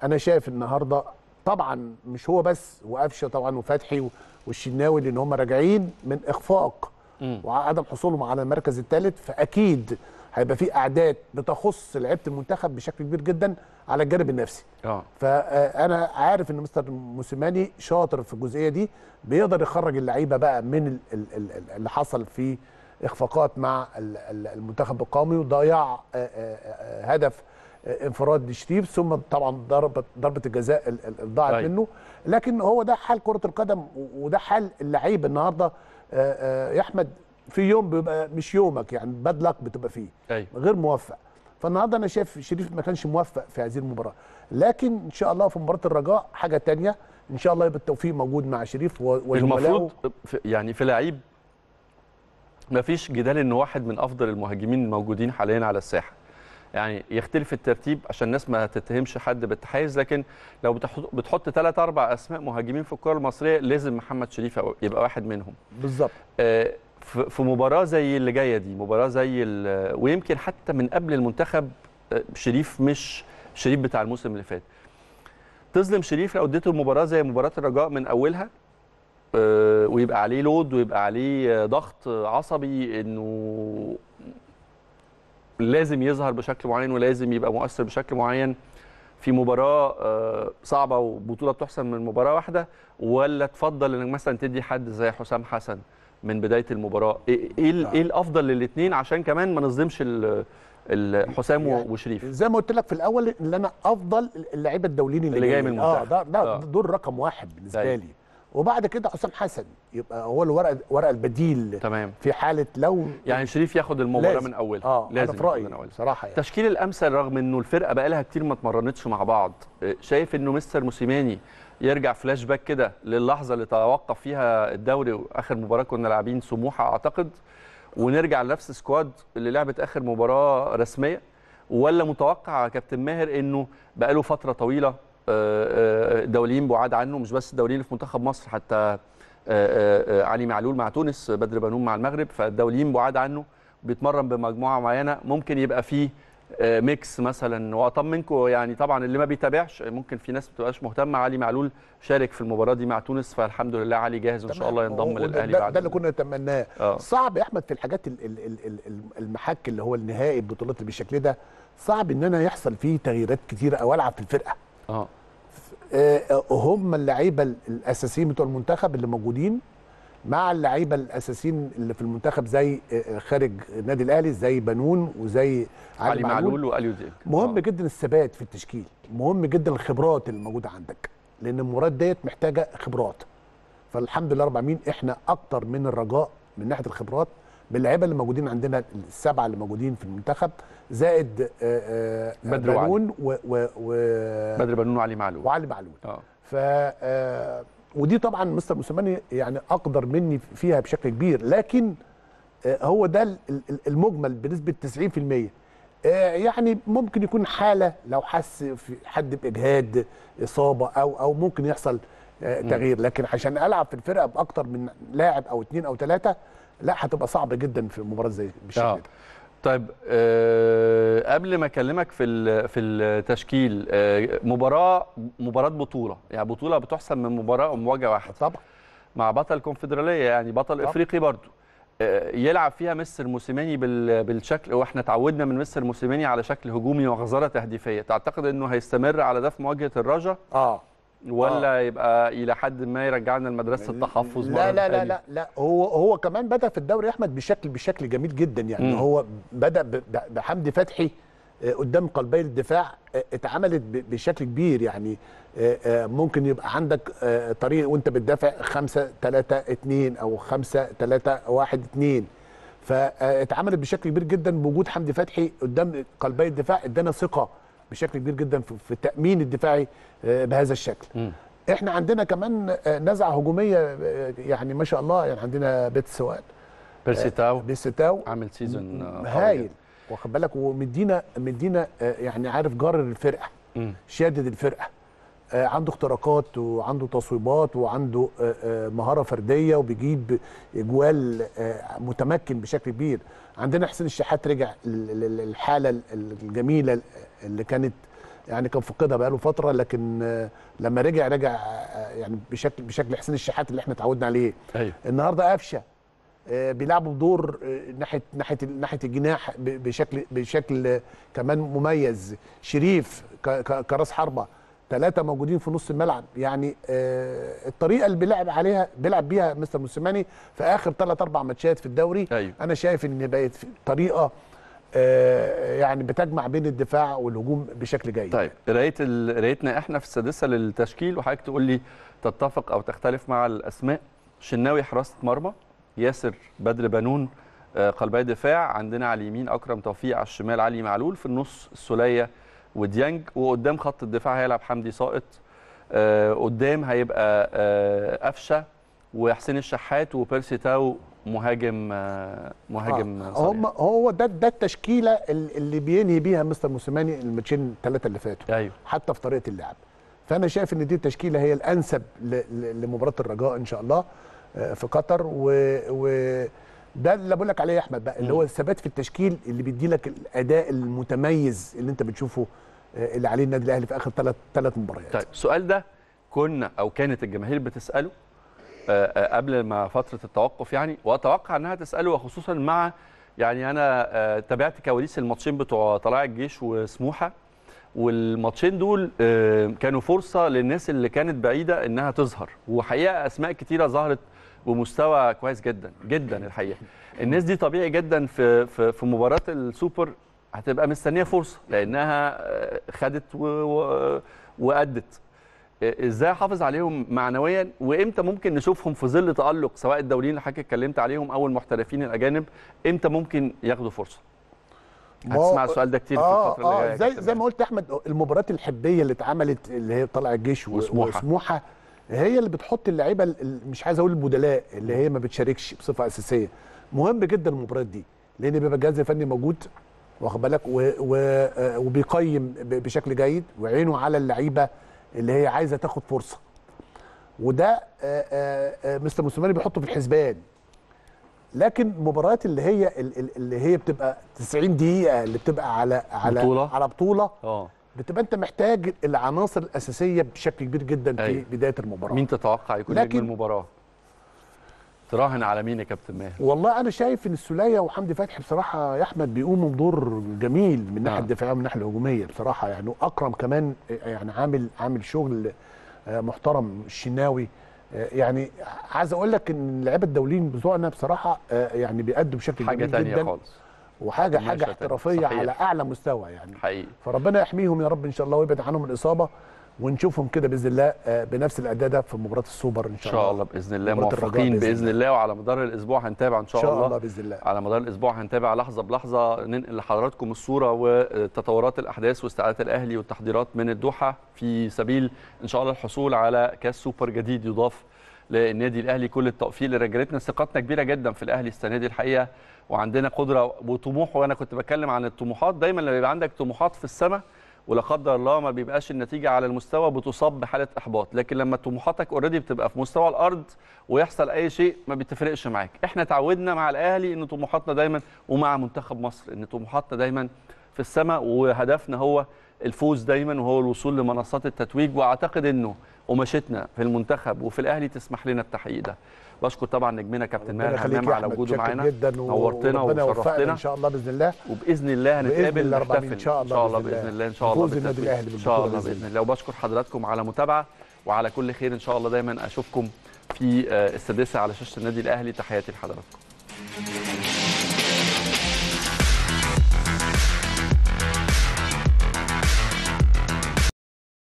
انا شايف النهارده طبعا مش هو بس وقفشه طبعا وفتحي و- والشناوي لان هم راجعين من اخفاق مم. وعدم حصولهم على المركز الثالث فاكيد هيبقى في اعداد بتخص لعيبه المنتخب بشكل كبير جدا على الجانب النفسي اه فانا عارف ان مستر موسيماني شاطر في الجزئيه دي بيقدر يخرج اللعيبه بقى من ال- ال- ال- اللي حصل في اخفاقات مع ال- ال- المنتخب القومي وضياع آه، آه، آه، هدف آه، انفراد لشريف ثم طبعا ضربه ضربه الجزاء ال- ال- اللي ضاعت أيوة. منه لكن هو ده حال كره القدم و- وده حال اللعيب النهارده آه، آه، يا احمد في يوم بيبقى مش يومك يعني باد لك بتبقى فيه ايوه غير موفق فالنهارده انا شايف شريف ما كانش موفق في هذه المباراه لكن ان شاء الله في مباراه الرجاء حاجه تانية ان شاء الله يبقى التوفيق موجود مع شريف و- وزملائه المفروض في يعني في لعيب ما فيش جدال ان واحد من افضل المهاجمين الموجودين حاليا على الساحه يعني يختلف الترتيب عشان الناس ما تتهمش حد بالتحيز لكن لو بتحط بتحط ثلاث اربع اسماء مهاجمين في الكره المصريه لازم محمد شريف يبقى واحد منهم بالظبط آه، في في مباراه زي اللي جايه دي مباراه زي ال- ويمكن حتى من قبل المنتخب آه، شريف مش شريف بتاع الموسم اللي فات تظلم شريف لو اديته مباراه زي مباراه الرجاء من اولها آه، ويبقى عليه لود ويبقى عليه آه، ضغط عصبي انه لازم يظهر بشكل معين ولازم يبقى مؤثر بشكل معين في مباراه آه، صعبه وبطوله بتحسم من مباراه واحده ولا تفضل انك مثلا تدي حد زي حسام حسن من بدايه المباراه ايه ايه ال- ايه الافضل للاثنين عشان كمان ما نظلمش ال- ال- حسام يعني وشريف زي ما قلت لك في الاول ان انا افضل اللعيبه الدوليين اللي, اللي جاي جايين. من اه المنتخب. ده, ده آه. دول رقم واحد بالنسبه أيوة. لي وبعد كده حسام حسن يبقى هو الورقه ورقه البديل تمام في حاله لو يعني شريف ياخد المباراه لازم. من اولها اه انا لازم في ياخد رايي من اولها بصراحه يعني التشكيل الامثل رغم انه الفرقه بقى لها كتير ما اتمرنتش مع بعض آه، شايف انه مستر موسيماني يرجع فلاش باك كده للحظه اللي توقف فيها الدوري واخر مباراه كنا لاعبين سموحه اعتقد ونرجع لنفس سكواد اللي لعبت اخر مباراه رسميه ولا متوقع يا كابتن ماهر انه بقى له فتره طويله آه، آه، دوليين بعاد عنه مش بس الدوليين اللي في منتخب مصر حتى آه، آه، آه، علي معلول مع تونس بدر بنون مع المغرب فالدوليين بعاد عنه بيتمرن بمجموعه معينه ممكن يبقى فيه آه، ميكس مثلا واطمنكم يعني طبعا اللي ما بيتابعش ممكن في ناس ما بتبقاش مهتمه علي معلول شارك في المباراه دي مع تونس فالحمد لله علي جاهز وان شاء الله تمام. ينضم هو ده- للاهلي ده, بعد ده اللي كنا نتمناه اه صعب يا احمد في الحاجات ال- ال- ال- ال- ال- المحك اللي هو النهائي البطولات اللي بالشكل ده صعب ان انا يحصل فيه تغييرات كتيره او العب في الفرقه اه آه، هم اللعيبه ال- الاساسيين بتوع المنتخب اللي موجودين مع اللعيبه الاساسيين اللي في المنتخب زي آه، خارج النادي الاهلي زي بنون وزي علي, علي معلول واليو ديانج مهم آه. جدا الثبات في التشكيل مهم جدا الخبرات اللي موجوده عندك لان المباريات ديت محتاجه خبرات فالحمد لله رب العالمين احنا اكتر من الرجاء من ناحيه الخبرات باللعيبه اللي موجودين عندنا السبعه اللي موجودين في المنتخب زائد آه، آه، بدر وعلي. بنون و و و بدر بنون وعلي معلول وعلي معلول اه ف آه، ودي طبعا مستر موسيماني يعني اقدر مني فيها بشكل كبير لكن آه، هو ده ال- ال- المجمل بنسبه 90% آه، يعني ممكن يكون حاله لو حس في حد باجهاد اصابه او او ممكن يحصل آه، تغيير لكن عشان العب في الفرقه باكتر من لاعب او اثنين او ثلاثه لا هتبقى صعبه جدا في مباراه زي بالشكل آه. ده طيب آه قبل ما اكلمك في ال- في التشكيل آه مباراه مباراه بطوله يعني بطوله بتحسم من مباراه مواجهه واحده طبعا مع بطل الكونفدراليه يعني بطل طبعا. افريقي برضو آه، يلعب فيها مستر موسيماني بال- بالشكل واحنا اتعودنا من مستر موسيماني على شكل هجومي وغزاره تهديفيه تعتقد انه هيستمر على ده في مواجهه الرجا اه ولا يبقى الى حد ما يرجعنا لمدرسه التحفظ مرة لا لا لا تانية؟ لا لا هو هو كمان بدا في الدوري يا احمد بشكل بشكل جميل جدا يعني مم. هو بدا ب- ب- بحمدي فتحي آه، قدام قلبي الدفاع آه، اتعملت ب- بشكل كبير يعني آه، آه، ممكن يبقى عندك آه، طريق وانت بتدافع 5 3 2 او 5 3 1 2 فاتعملت بشكل كبير جدا بوجود حمدي فتحي قدام قلبي الدفاع ادانا ثقه بشكل كبير جدا في في التامين الدفاعي آه، بهذا الشكل مم. احنا عندنا كمان آه، نزعه هجوميه آه، يعني ما شاء الله يعني عندنا بيت سواد بيرسي تاو بيستاو عامل سيزون آه، قوي هايل جدا. واخد بالك ومدينا مدينا آه، يعني عارف جرر الفرقه مم. شادد الفرقه آه، عنده اختراقات وعنده تصويبات وعنده آه، آه، مهاره فرديه وبيجيب اجوال آه، متمكن بشكل كبير عندنا حسين الشحات رجع ل- ل- للحاله الجميله اللي كانت يعني كان فقدها بقاله فتره لكن آه، لما رجع رجع آه، يعني بشكل بشكل حسين الشحات اللي احنا اتعودنا عليه ايوه النهارده قفشه آه، بيلعبوا بدور آه، ناحيه ناحيه ناحيه الجناح ب- بشكل بشكل آه، كمان مميز شريف ك- ك- كراس حربه ثلاثه موجودين في نص الملعب يعني آه، الطريقه اللي بيلعب عليها بيلعب بيها مستر موسيماني في اخر ثلاث اربع ماتشات في الدوري أيوة. انا شايف ان بقت في طريقه آه، يعني بتجمع بين الدفاع والهجوم بشكل جيد طيب قرايه ال- قرايتنا احنا في السادسه للتشكيل وحضرتك تقول لي تتفق او تختلف مع الاسماء شناوي حراسه مرمى ياسر بدر بنون آه، قلبي دفاع عندنا على اليمين اكرم توفيق على الشمال علي معلول في النص السوليه وديانج وقدام خط الدفاع هيلعب حمدي ساقط آه، قدام هيبقى آه، قفشه وحسين الشحات وبيرسي تاو مهاجم آه، مهاجم آه، صريح. هم هو ده ده التشكيله ال- اللي بينهي بيها مستر موسيماني الماتشين الثلاثه اللي فاتوا ايوه حتى في طريقه اللعب فانا شايف ان دي التشكيله هي الانسب ل- ل- لمباراه الرجاء ان شاء الله آه، في قطر و, و ده اللي بقول لك عليه يا احمد بقى اللي هو الثبات في التشكيل اللي بيدي لك الاداء المتميز اللي انت بتشوفه آه، اللي عليه النادي الاهلي في اخر ثلاث ثلاث مباريات طيب السؤال ده كنا او كانت الجماهير بتساله آه، آه، قبل ما فتره التوقف يعني واتوقع انها تساله وخصوصا مع يعني انا آه، تابعت كواليس الماتشين بتوع طلائع الجيش وسموحه والماتشين دول آه، كانوا فرصه للناس اللي كانت بعيده انها تظهر وحقيقه اسماء كتيره ظهرت بمستوى كويس جدا جدا الحقيقه الناس دي طبيعي جدا في في في مباراه السوبر هتبقى مستنيه فرصه لانها آه، خدت و- و- وادت ازاي احافظ عليهم معنويا وامتى ممكن نشوفهم في ظل تالق سواء الدوليين اللي حضرتك اتكلمت عليهم او المحترفين الاجانب امتى ممكن ياخدوا فرصه ما هو- هتسمع السؤال ده كتير في اه الفتره اللي اه جايه زي يا كابتن زي ما قلت يا احمد المباريات الحبيه اللي اتعملت اللي هي طلع الجيش و- وسموحة. وسموحه هي اللي بتحط اللعيبه ال- ال- مش عايز اقول البدلاء اللي هي ما بتشاركش بصفه اساسيه مهم جدا المباريات دي لان بيبقى الجهاز الفني موجود واخد بالك و- و- آه، وبيقيم ب- بشكل جيد وعينه على اللعيبه اللي هي عايزه تاخد فرصه وده آه، آه، آه، مستر موسيماني بيحطه في الحسبان لكن المباريات اللي هي ال- ال- اللي هي بتبقى 90 دقيقه اللي بتبقى على على بطولة. على بطوله اه بتبقى انت محتاج العناصر الاساسيه بشكل كبير جدا في أيوة. بدايه المباراه مين تتوقع يكون نجم لكن- المباراه تراهن على مين يا كابتن ماهر والله انا شايف ان السوليه وحمدي فتحي بصراحه يا احمد بيقوموا بدور جميل من الناحيه نعم. الدفاعيه ومن الناحيه الهجوميه بصراحه يعني واكرم كمان يعني عامل عامل شغل آه، محترم الشناوي آه، يعني عايز اقول لك ان اللعيبه الدوليين بتوعنا بصراحه آه، يعني بيأدوا بشكل حاجه جميل تانية جدا خالص وحاجه قماشة حاجه تانية. احترافيه صحيح. على اعلى مستوى يعني حقيقي فربنا يحميهم يا رب ان شاء الله ويبعد عنهم الاصابه ونشوفهم كده باذن الله آه، بنفس الاداء ده في مباراه السوبر ان ان شاء, شاء الله باذن الله مباراة الرجاء موفقين بإذن باذن الله وعلى مدار الاسبوع هنتابع ان ان شاء, شاء الله باذن الله على مدار الاسبوع هنتابع لحظه بلحظه ننقل لحضراتكم الصوره وتطورات الاحداث واستعدادات الاهلي والتحضيرات من الدوحه في سبيل ان شاء الله الحصول على كاس سوبر جديد يضاف للنادي الاهلي كل التوفيق لرجالتنا ثقتنا كبيره جدا في الاهلي السنه دي الحقيقه وعندنا قدره وطموح وانا كنت بتكلم عن الطموحات دايما لما يبقى عندك طموحات في السماء ولا قدر الله ما بيبقاش النتيجه على المستوى بتصاب بحاله احباط لكن لما طموحاتك اوريدي بتبقى في مستوى الارض ويحصل اي شيء ما بتفرقش معاك احنا تعودنا مع الاهلي ان طموحاتنا دايما ومع منتخب مصر ان طموحاتنا دايما في السماء وهدفنا هو الفوز دايما وهو الوصول لمنصات التتويج واعتقد انه قماشتنا في المنتخب وفي الاهلي تسمح لنا التحقيق ده بشكر طبعا نجمنا كابتن ربنا ماهر يخليك همام يا على أحمد، وجوده متشكر معانا جدا و- نورتنا وربنا يوفقنا وشرفتنا ان شاء الله باذن الله وباذن الله هنتقابل بإذن الله رب العالمين. نحتفل إن شاء الله ان شاء الله بإذن باذن الله. الله ان شاء الله فوز النادي بالتتويج. الأهلي ان شاء الله بالبطولة بإذن باذن الله وبشكر حضراتكم على متابعه وعلى كل خير ان شاء الله دايما اشوفكم في آه، السادسه على شاشه النادي الاهلي تحياتي لحضراتكم